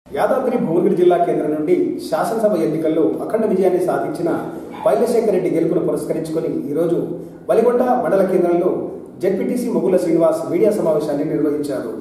యాదాద్రి భువనగిరి జిల్లా కేంద్రం నుండి శాసనసభ ఎన్నికల్లో అఖండ విజయాన్ని సాధించిన పైలశేఖర్ రెడ్డి గెలుపును పురస్కరించుకొని ఈరోజు వలిగొండ మండల కేంద్రంలో జెడ్పీటీసీ మొగుల శ్రీనివాస్ మీడియా సమావేశాన్ని నిర్వహించారు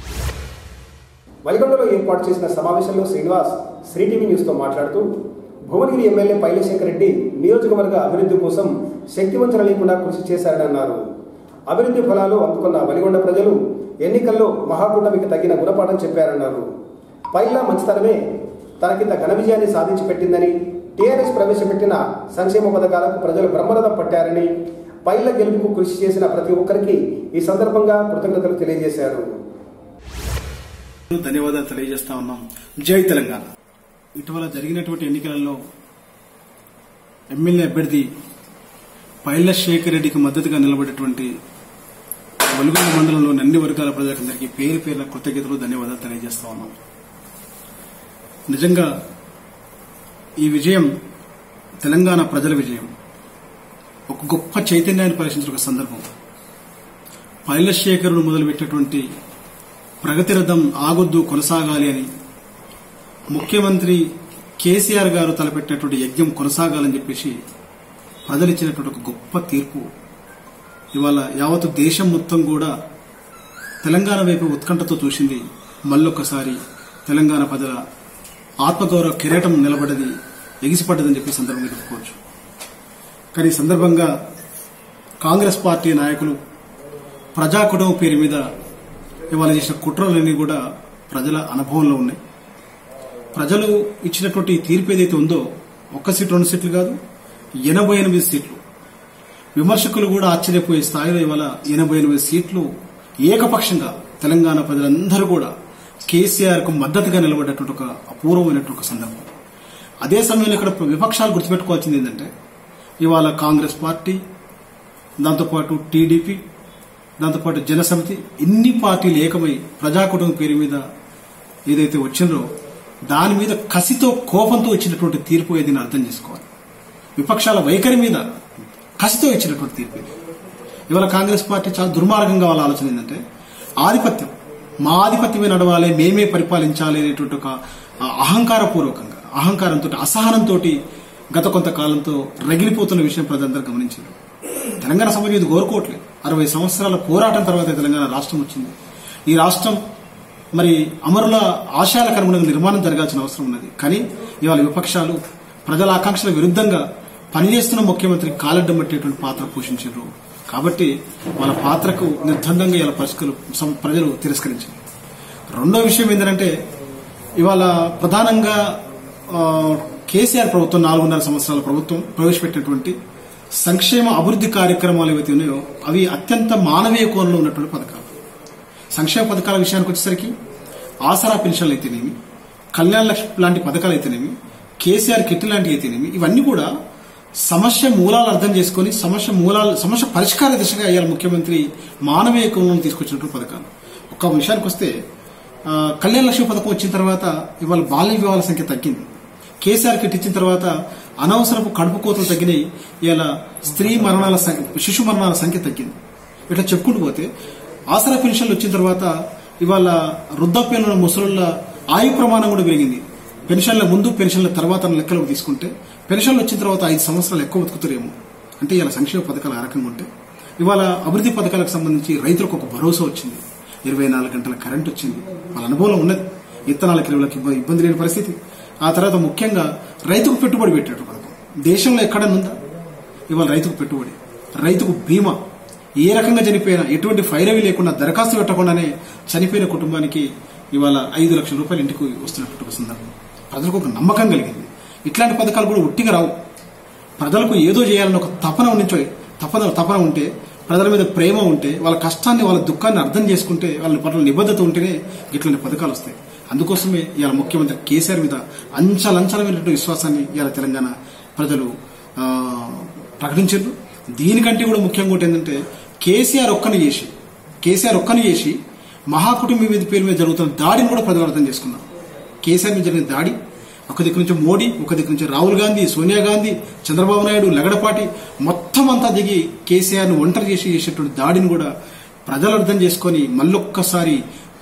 వలిగొండలో ఏర్పాటు చేసిన సమావేశంలో శ్రీనివాస్ శ్రీ టీవీ న్యూస్తో మాట్లాడుతూ భువనగిరి ఎమ్మెల్యే పైలశేఖర్ రెడ్డి నియోజకవర్గ అభివృద్ధి కోసం శక్తివంచన లేకుండా కృషి చేశారని అన్నారు అభివృద్ధి ఫలాలు అందుకున్న వలిగొండ ప్రజలు ఎన్నికల్లో మహాకూటమికి తగిన గుణపాఠం చెప్పారన్నారు పైలా మంచితనమే తనకింత ఘన విజయాన్ని సాధించి పెట్టిందని టీఆర్ఎస్ ప్రవేశపెట్టిన సంక్షేమ పథకాలకు ప్రజలు బ్రహ్మరథం పట్టారని పైల గెలుపుకు కృషి చేసిన ప్రతి ఒక్కరికి ఈ సందర్భంగా కృతజ్ఞతలు తెలియజేశారు ధన్యవాదాలు తెలియజేస్తా ఉన్నాం జై తెలంగాణ ఇటీవల జరిగినటువంటి ఎన్నికలలో ఎమ్మెల్యే అభ్యర్థి పైల శేఖర్ రెడ్డికి మద్దతుగా నిలబడేటువంటి వలుగొండ మండలంలోని అన్ని వర్గాల ప్రజలందరికీ పేరు పేర్ల కృతజ్ఞతలు ధన్యవాదాలు తెలియజేస్తా ఉన్నాం నిజంగా ఈ విజయం తెలంగాణ ప్రజల విజయం ఒక గొప్ప చైతన్యాన్ని పరిశీలించిన ఒక సందర్భం పైల శేఖరుడు మొదలుపెట్టినటువంటి ప్రగతి రథం ఆగొద్దు కొనసాగాలి అని ముఖ్యమంత్రి కేసీఆర్ గారు తలపెట్టినటువంటి యజ్ఞం కొనసాగాలని చెప్పేసి ప్రజలిచ్చినటువంటి ఒక గొప్ప తీర్పు ఇవాళ యావత్ దేశం మొత్తం కూడా తెలంగాణ వైపు ఉత్కంఠతో చూసింది మళ్ళొక్కసారి తెలంగాణ ప్రజల ఆత్మగౌరవ కిరీటం నిలబడ్డది ఎగిసిపడ్డదని చెప్పి సందర్భంగా చెప్పుకోవచ్చు కానీ ఈ సందర్భంగా కాంగ్రెస్ పార్టీ నాయకులు ప్రజా కుటుంబం పేరు మీద ఇవాళ చేసిన కుట్రలన్నీ కూడా ప్రజల అనుభవంలో ఉన్నాయి ప్రజలు ఇచ్చినటువంటి తీర్పు ఏదైతే ఉందో ఒక్క సీట్ రెండు సీట్లు కాదు ఎనభై ఎనిమిది సీట్లు విమర్శకులు కూడా ఆశ్చర్యపోయే స్థాయిలో ఇవాళ ఎనభై ఎనిమిది సీట్లు ఏకపక్షంగా తెలంగాణ ప్రజలందరూ కూడా కేసీఆర్ కు మద్దతుగా నిలబడ్డటువంటి ఒక అపూర్వమైనటువంటి ఒక సందర్భం అదే సమయంలో ఇక్కడ విపక్షాలు గుర్తుపెట్టుకోవాల్సింది ఏంటంటే ఇవాళ కాంగ్రెస్ పార్టీ దాంతోపాటు టీడీపీ దాంతోపాటు జనసమితి ఇన్ని పార్టీలు ఏకమై ప్రజాకుటుంబం పేరు మీద ఏదైతే వచ్చిందో దాని మీద కసితో కోపంతో ఇచ్చినటువంటి తీర్పు ఏదైనా అర్థం చేసుకోవాలి విపక్షాల వైఖరి మీద కసితో ఇచ్చినటువంటి తీర్పు ఇది ఇవాళ కాంగ్రెస్ పార్టీ చాలా దుర్మార్గంగా వాళ్ళ ఆలోచన ఏంటంటే ఆధిపత్యం మా ఆధిపత్యమే నడవాలి మేమే పరిపాలించాలి అనేటువంటి ఒక అహంకారపూర్వకంగా అహంకారంతో అసహనంతో గత కొంతకాలంతో రగిలిపోతున్న విషయం ప్రజలందరూ గమనించారు తెలంగాణ సమాజం ఇది కోరుకోవట్లేదు అరవై సంవత్సరాల పోరాటం తర్వాత తెలంగాణ రాష్ట్రం వచ్చింది ఈ రాష్ట్రం మరి అమరుల ఆశయాలకు అనుగుణంగా నిర్మాణం జరగాల్సిన అవసరం ఉన్నది కానీ ఇవాళ విపక్షాలు ప్రజల ఆకాంక్షల విరుద్ధంగా పనిచేస్తున్న ముఖ్యమంత్రి కాలడ్డం పట్టేటువంటి పాత్ర పోషించారు కాబట్టి వాళ్ళ పాత్రకు నిర్బంధంగా ఇలా పరిస్థితులు సం- ప్రజలు తిరస్కరించారు రెండో విషయం ఏంటంటే ఇవాళ ప్రధానంగా ఆ, కేసీఆర్ ప్రభుత్వం నాలుగున్నర సంవత్సరాల ప్రభుత్వం ప్రవేశపెట్టినటువంటి సంక్షేమ అభివృద్ధి కార్యక్రమాలు ఏవైతే ఉన్నాయో అవి అత్యంత మానవీయ కోణంలో ఉన్నటువంటి పథకాలు సంక్షేమ పథకాల విషయానికి వచ్చేసరికి ఆసరా పెన్షన్లు అయితేనేమి కళ్యాణ లక్ష్మి లాంటి పథకాలు అయితేనేమి కేసీఆర్ కిట్ లాంటివి అయితేనేమి ఇవన్నీ కూడా సమస్య మూలాలు అర్థం చేసుకుని సమస్య మూలాలు సమస్య పరిష్కార దిశగా ఇవాళ ముఖ్యమంత్రి మానవీయ కోణంలో తీసుకొచ్చినటువంటి పథకాలు ఒక విషయానికి వస్తే ఆ, కళ్యాణ లక్ష్మి పథకం వచ్చిన తర్వాత ఇవాళ బాల్య వివాహాల సంఖ్య తగ్గింది కేసీఆర్ కిట్ ఇచ్చిన తర్వాత అనవసరపు కడుపు కోతలు తగ్గినాయి ఇలా స్త్రీ మరణాల సంఖ్య శిశు మరణాల సంఖ్య తగ్గింది ఇట్లా చెప్పుకుంటూ పోతే ఆసరా పెన్షన్లు వచ్చిన తర్వాత ఇవాళ వృద్ధాప్యంలో ఉన్న ముసలుళ్ళ ఆయు ప్రమాణం కూడా పెరిగింది పెన్షన్ల ముందు పెన్షన్ల తర్వాత అన్న లెక్కలోకి తీసుకుంటే పెన్షన్లు వచ్చిన తర్వాత ఐదు సంవత్సరాలు ఎక్కువ బతుకుతారేమో అంటే ఇలా సంక్షేమ పథకాలు ఆ రకంగా ఉంటే ఇవాళ అభివృద్ధి పథకాలకు సంబంధించి రైతులకు ఒక భరోసా వచ్చింది ఇరవై నాలుగు గంటల కరెంట్ వచ్చింది వాళ్ళ అనుభవంలో ఉన్నది ఇత్తనాలకి ఎరువులకి ఇబ్బ- ఇబ్బంది లేని పరిస్థితి ఆ తర్వాత ముఖ్యంగా రైతుకు పెట్టుబడి పెట్టేట పథకం దేశంలో ఎక్కడనుందా ఇవాళ రైతుకు పెట్టుబడి రైతుకు బీమా ఏ రకంగా చనిపోయినా ఎటువంటి ఫైరవి లేకుండా దరఖాస్తు పెట్టకుండానే చనిపోయిన కుటుంబానికి ఇవాళ ఐదు లక్షల రూపాయలు ఇంటికి వస్తున్నటువంటి ఒక సందర్భం ప్రజలకు ఒక నమ్మకం కలిగింది ఇట్లాంటి పథకాలు కూడా ఉట్టిగా రావు ప్రజలకు ఏదో చేయాలని ఒక తపన ఉండించో తపన తపన ఉంటే ప్రజల మీద ప్రేమ ఉంటే వాళ్ళ కష్టాన్ని వాళ్ళ దుఃఖాన్ని అర్థం చేసుకుంటే వాళ్ళ పట్ల నిబద్ధత ఉంటేనే ఇట్లాంటి పథకాలు వస్తాయి అందుకోసమే ఇవాళ ముఖ్యమంత్రి కేసీఆర్ మీద అంచలంచలమైనటువంటి విశ్వాసాన్ని ఇవాళ తెలంగాణ ప్రజలు ఆ, ప్రకటించారు దీనికంటే కూడా ముఖ్యంగా ఒకటి ఏంటంటే కేసీఆర్ ఒక్కని చేసి కేసీఆర్ ఒక్కని చేసి మహాకుటుంబం మీద పేరు మీద జరుగుతున్న దాడిని కూడా ప్రజలు అర్థం చేసుకున్నారు కేసీఆర్ మీద జరిగిన దాడి ఒక దిక్కు నుంచి మోడీ ఒక దిక్కు నుంచి రాహుల్ గాంధీ సోనియా గాంధీ చంద్రబాబు నాయుడు లగడపాటి మొత్తం అంతా దిగి కేసీఆర్ ను ఒంటరి చేసి చేసేటువంటి దాడిని కూడా ప్రజలు అర్థం చేసుకొని మళ్ళొక్కసారి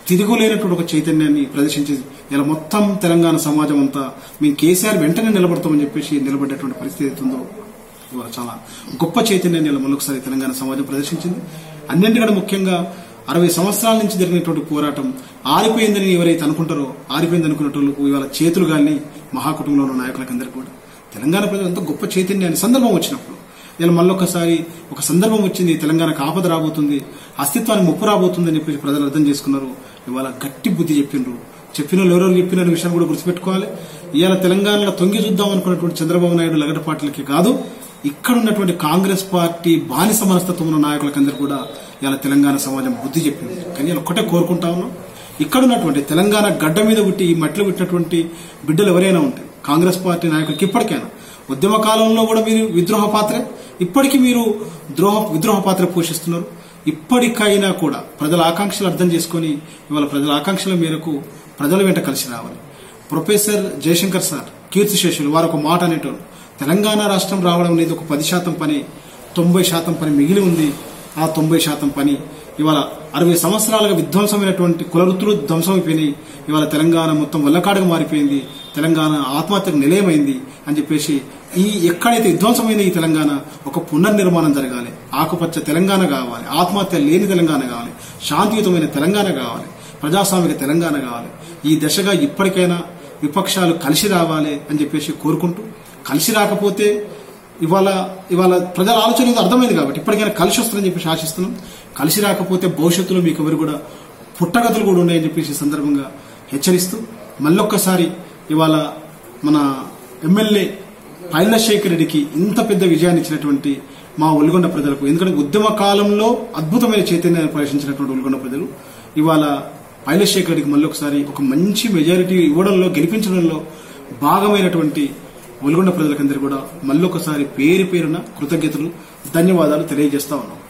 తిరుగులేనటువంటి ఒక చైతన్యాన్ని ప్రదర్శించి ఇలా మొత్తం తెలంగాణ సమాజం అంతా మేము కేసీఆర్ వెంటనే నిలబడతామని చెప్పేసి నిలబడ్డటువంటి పరిస్థితి అవుతుందో ఇవాళ చాలా గొప్ప చైతన్యాన్ని ఇలా మరొకసారి తెలంగాణ సమాజం ప్రదర్శించింది అన్నింటికంటే ముఖ్యంగా అరవై సంవత్సరాల నుంచి జరిగినటువంటి పోరాటం ఆరిపోయిందని ఎవరైతే అనుకుంటారో ఆరిపోయింది అనుకున్నట్టు ఇవాళ చేతులు గాని మహాకుటుంబంలో ఉన్న నాయకులకందరికీ కూడా తెలంగాణ ప్రజలు ఎంతో గొప్ప చైతన్యాన్ని సందర్భం వచ్చినప్పుడు ఇలా మళ్ళొకసారి ఒక సందర్భం వచ్చింది తెలంగాణకు ఆపద రాబోతుంది అస్తిత్వానికి ముప్పు రాబోతుంది అని చెప్పి ప్రజలు అర్థం చేసుకున్నారు ఇవాళ గట్టి బుద్ధి చెప్పిండ్రు చెప్పిన వాళ్ళు ఎవరెవరు చెప్పిన విషయాన్ని కూడా గుర్తుపెట్టుకోవాలి ఇవాళ తెలంగాణలో తొంగి చూద్దాం అనుకున్నటువంటి చంద్రబాబు నాయుడు లగడ పార్టీలకి కాదు ఇక్కడ ఉన్నటువంటి కాంగ్రెస్ పార్టీ బానిస మనస్తత్వం ఉన్న నాయకులకందరూ కూడా ఇవాళ తెలంగాణ సమాజం బుద్ధి చెప్పింది కానీ ఇలా ఒక్కటే కోరుకుంటా ఉన్నాం ఇక్కడ ఉన్నటువంటి తెలంగాణ గడ్డ మీద పుట్టి ఈ మట్టిలో పుట్టినటువంటి బిడ్డలు ఎవరైనా ఉంటాయి కాంగ్రెస్ పార్టీ నాయకులకి ఇప్పటికైనా ఉద్యమ కాలంలో కూడా మీరు విద్రోహ పాత్ర ఇప్పటికీ మీరు ద్రోహ విద్రోహ పాత్ర పోషిస్తున్నారు ఇప్పటికైనా కూడా ప్రజల ఆకాంక్షలు అర్థం చేసుకొని ఇవాళ ప్రజల ఆకాంక్షల మేరకు ప్రజల వెంట కలిసి రావాలి ప్రొఫెసర్ జయశంకర్ సార్ కీర్తిశేషులు వారు ఒక మాట అనేటోళ్ళు తెలంగాణ రాష్ట్రం రావడం అనేది ఒక పది శాతం పని తొంభై శాతం పని మిగిలి ఉంది ఆ తొంభై శాతం పని ఇవాళ అరవై సంవత్సరాలుగా విధ్వంసమైనటువంటి కులవృత్తులు ధ్వంసమైపోయినాయి ఇవాళ తెలంగాణ మొత్తం వల్లకాడుగా మారిపోయింది తెలంగాణ ఆత్మహత్యకు నిలయమైంది అని చెప్పేసి ఈ ఎక్కడైతే విధ్వంసమైన ఈ తెలంగాణ ఒక పునర్నిర్మాణం జరగాలి ఆకుపచ్చ తెలంగాణ కావాలి ఆత్మహత్య లేని తెలంగాణ కావాలి శాంతియుతమైన తెలంగాణ కావాలి ప్రజాస్వామిక తెలంగాణ కావాలి ఈ దశగా ఇప్పటికైనా విపక్షాలు కలిసి రావాలి అని చెప్పేసి కోరుకుంటూ కలిసి రాకపోతే ఇవాళ ఇవాళ ప్రజల ఆలోచన ఏదో అర్థమైంది కాబట్టి ఇప్పటికైనా కలిసి వస్తుందని చెప్పేసి ఆశిస్తున్నాం కలిసి రాకపోతే భవిష్యత్తులో మీకు ఎవరు కూడా పుట్టగతులు కూడా ఉన్నాయని చెప్పేసి ఈ సందర్భంగా హెచ్చరిస్తూ మళ్ళొక్కసారి ఇవాళ మన ఎమ్మెల్యే పైలశేఖర్ రెడ్డికి ఇంత పెద్ద విజయాన్ని ఇచ్చినటువంటి మా ఒల్గొండ ప్రజలకు ఎందుకంటే ఉద్యమ కాలంలో అద్భుతమైన చైతన్యాన్ని ప్రదర్శించినటువంటి ఒల్గొండ ప్రజలు ఇవాళ పైలశేఖర్ రెడ్డికి మళ్ళీ ఒకసారి ఒక మంచి మెజారిటీ ఇవ్వడంలో గెలిపించడంలో భాగమైనటువంటి ఒల్గొండ ప్రజలకందరూ కూడా మళ్ళొకసారి పేరు పేరున కృతజ్ఞతలు ధన్యవాదాలు తెలియజేస్తా ఉన్నాం